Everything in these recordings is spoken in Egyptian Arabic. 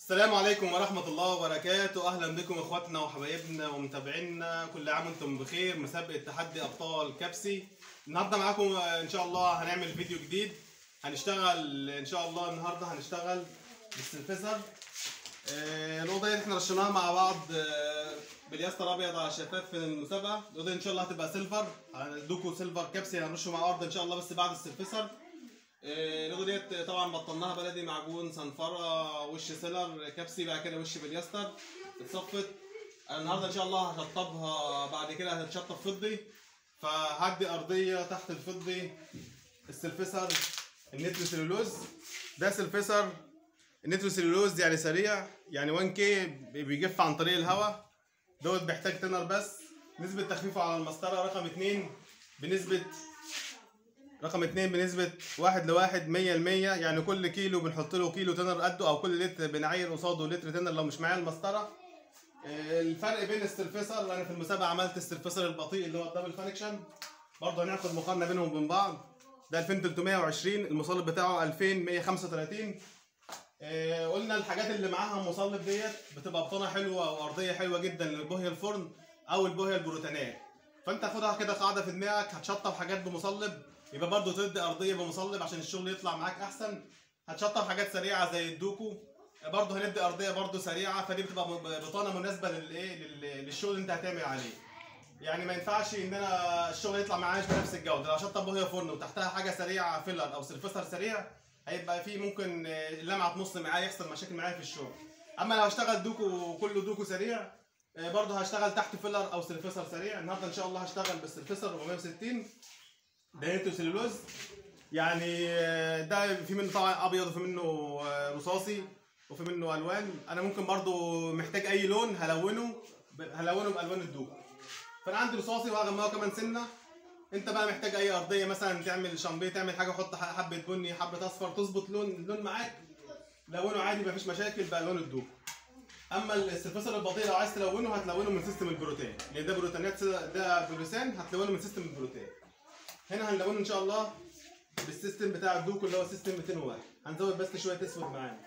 السلام عليكم ورحمة الله وبركاته أهلا بكم إخواتنا وحبايبنا ومتابعينا كل عام وأنتم بخير مسابقة تحدي أبطال كبسي النهاردة معاكم آه، إن شاء الله هنعمل فيديو جديد هنشتغل إن شاء الله النهاردة هنشتغل بالسلفسر آه، الأوضة دي إحنا رشيناها مع بعض آه، بالياسطر أبيض على شفاف في المسابقة الأوضة دي إن شاء الله هتبقى سيلفر هندوكوا سيلفر كبسي هنرشه مع بعض إن شاء الله بس بعد السلفسر آه، الأوضة ديت طبعا بطلناها بلدي معجون صنفرة وش سيلر كبسي بعد كده وش باليستر اتصفت أنا النهارده ان شاء الله هشطبها بعد كده هتشطب فضي فهدي ارضيه تحت الفضي السلفسر النترو سلولوز ده سلفسر النترو سلولوز يعني سريع يعني 1 كي بيجف عن طريق الهواء دوت بيحتاج تنر بس نسبة تخفيفه على المسطرة رقم اتنين بنسبة رقم اتنين بنسبة واحد لواحد مية المية يعني كل كيلو بنحط له كيلو تنر قده أو كل لتر بنعاير قصاده لتر تنر لو مش معايا المسطرة آه، الفرق بين السلفسر أنا في المسابقة عملت السلفسر البطيء اللي هو الدبل فانكشن برضه هناخد مقارنة بينهم وبين بعض ده 2320 المصلب بتاعه 2135 آه، قلنا الحاجات اللي معاها مصلب ديت بتبقى بطانه حلوه وارضيه حلوه جدا للبوهيه الفرن او البوهيه البروتينات فانت خدها كده قاعده في دماغك هتشطب حاجات بمصلب يبقى برضو تدي ارضيه بمصلب عشان الشغل يطلع معاك احسن هتشطب حاجات سريعه زي الدوكو برضو هندي ارضيه برضو سريعه فدي بتبقى م- بطانه مناسبه للايه لل- للشغل اللي انت هتعمل عليه يعني ما ينفعش ان انا الشغل يطلع معايا مش بنفس الجوده لو شطب بوهيه فرن وتحتها حاجه سريعه فيلر او سلفسر سريع هيبقى في ممكن آه، اللمعه تنص معايا يحصل مشاكل معايا في الشغل اما لو هشتغل دوكو كله دوكو سريع آه، برضه هشتغل تحت فيلر او سلفسر سريع النهارده ان شاء الله هشتغل بالسلفسر 460 ده نيترو سلولوز يعني آه، ده في منه طبعا ابيض وفي منه آه، رصاصي وفي منه الوان انا ممكن برضو محتاج اي لون هلونه ب- هلونه بالوان الدوب فانا عندي رصاصي وهغمقه كمان سنه انت بقى محتاج اي ارضيه مثلا تعمل شامبيه تعمل حاجه حط ح- حبه بني حبه اصفر تظبط لون اللون معاك لونه عادي مفيش مشاكل بالوان الدوب اما السلفسر البطيء لو عايز تلونه هتلونه من سيستم البروتين لان ده بروتينات ده بروسان هتلونه من سيستم البروتين هنا هنلونه ان شاء الله بالسيستم بتاع الدوكو اللي هو سيستم 201 هنزود بس شويه اسود معانا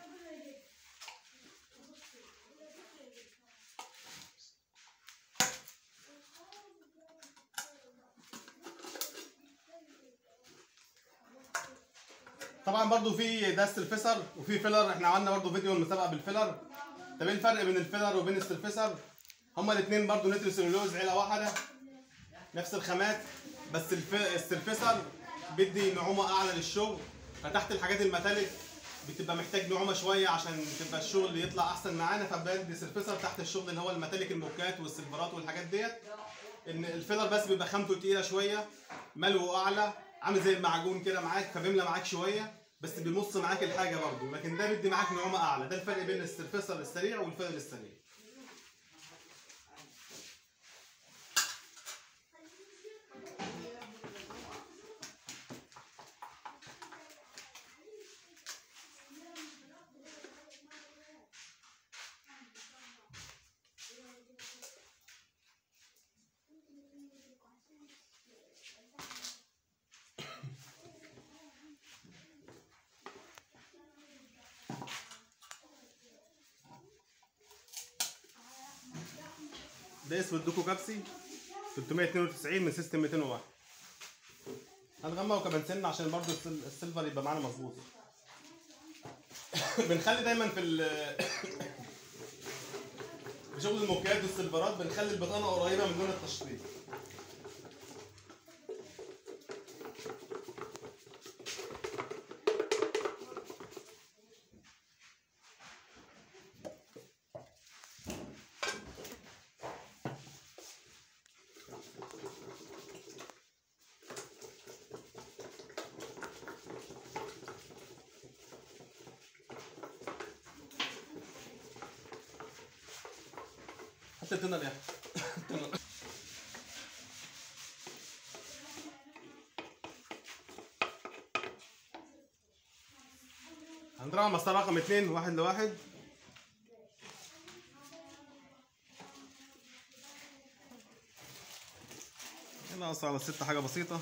طبعا برضو في ده السلفسر وفي فيلر احنا عملنا برضو فيديو المسابقه بالفيلر طب ايه الفرق بين الفيلر وبين السلفسر هما الاثنين برضو نترو سلولوز عيله واحده نفس الخامات بس الف... السلفسر بيدي نعومه اعلى للشغل فتحت الحاجات الميتاليك بتبقى محتاج نعومه شويه عشان تبقى الشغل يطلع احسن معانا فبدي سلفسر تحت الشغل اللي هو الميتاليك الموكات والسيلفرات والحاجات ديت ان الفيلر بس بيبقى خامته تقيله شويه ملو اعلى عامل زي المعجون كده معاك فبيملى معاك شويه بس بيمص معاك الحاجه برضه لكن ده بيدي معاك نعومه اعلى ده الفرق بين السلفسر السريع والفيلر السريع ده اسود دوكو كابسي 392 من سيستم 201 هنغمقه كمان سنه عشان برضو السل- السيلفر يبقى معانا مظبوط بنخلي دايما في ال في شغل الموكيات والسيلفرات بنخلي البطانه قريبه من لون التشطيب حتى التونر يا أخي. هنضرب المسطره رقم اتنين واحد لواحد ناقص على الستة حاجة بسيطة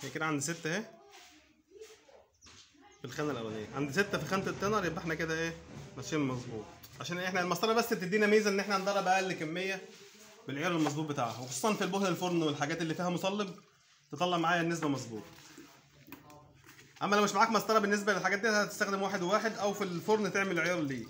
هي كده عند ستة اهي في الخانة الأولانية عند ستة في خانة التنر يبقى احنا كده ايه ماشيين مظبوط عشان احنا المسطرة بس تدينا ميزة ان احنا نضرب أقل كمية بالعيار المظبوط بتاعها وخصوصا في البهل الفرن والحاجات اللي فيها مصلب تطلع معايا النسبة مظبوط اما لو مش معاك مسطره بالنسبه للحاجات دي هتستخدم واحد وواحد او في الفرن تعمل عيار ليك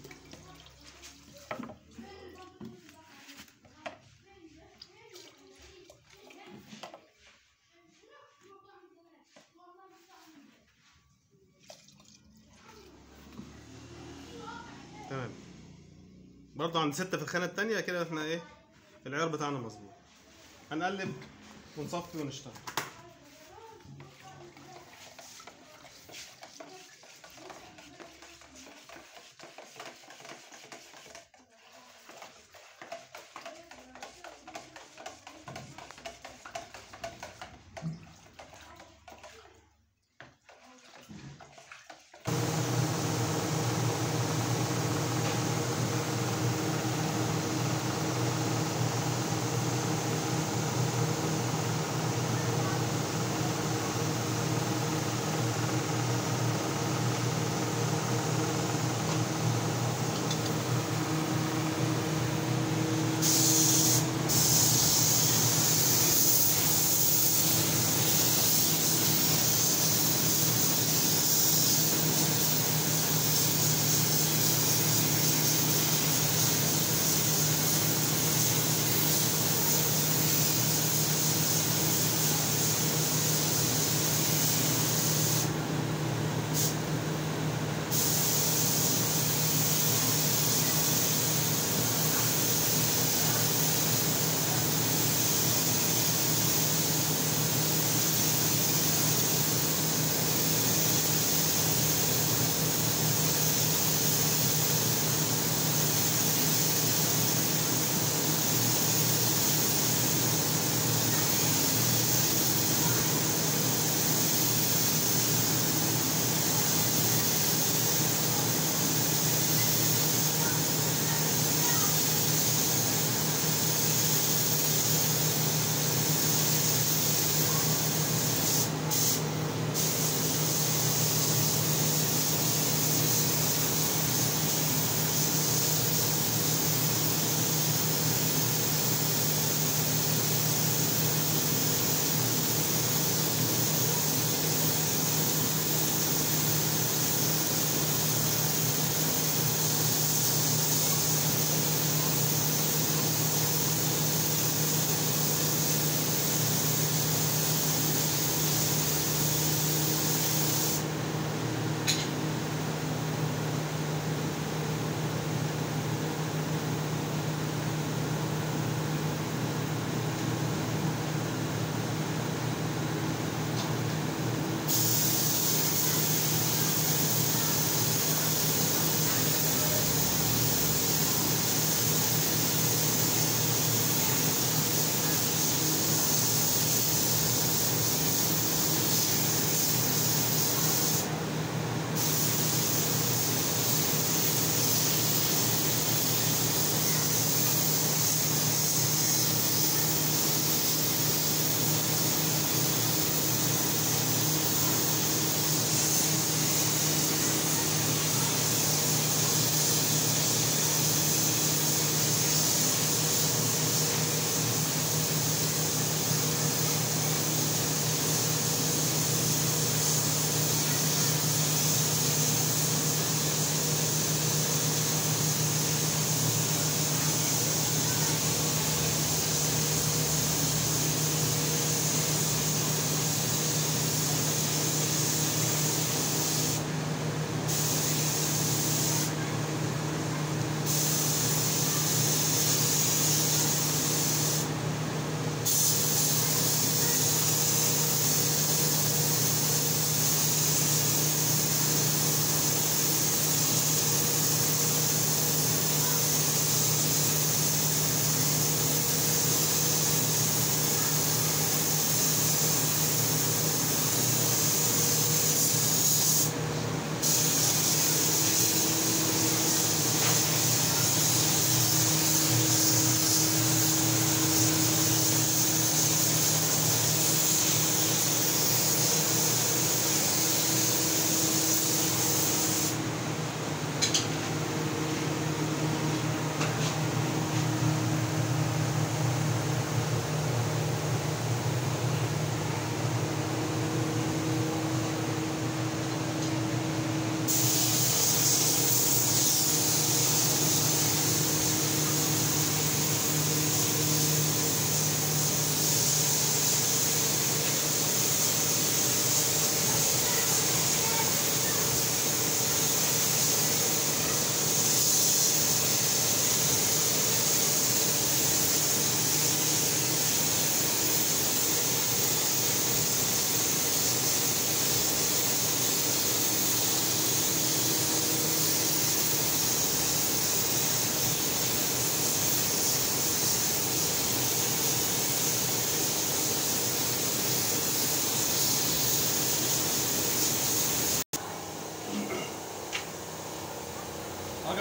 تمام برضه عند ستة في الخانة التانية كده احنا ايه العيار بتاعنا مظبوط هنقلب ونصفي ونشتغل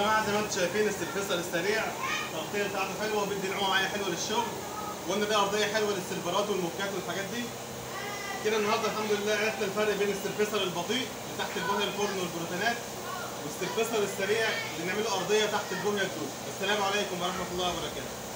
جماعه زي ما انتم شايفين السلفسر السريع التغطيه بتاعته حلوه وبيدي نعومه معايا حلوه للشغل وقلنا دي ارضيه حلوه للسيرفرات والموكات والحاجات دي كده النهارده الحمد لله عرفنا الفرق بين السلفسر البطيء اللي تحت البوهيه الفرن والبروتينات والسلفسر السريع اللي نعمله ارضيه تحت البوهيه الدوب السلام عليكم ورحمه الله وبركاته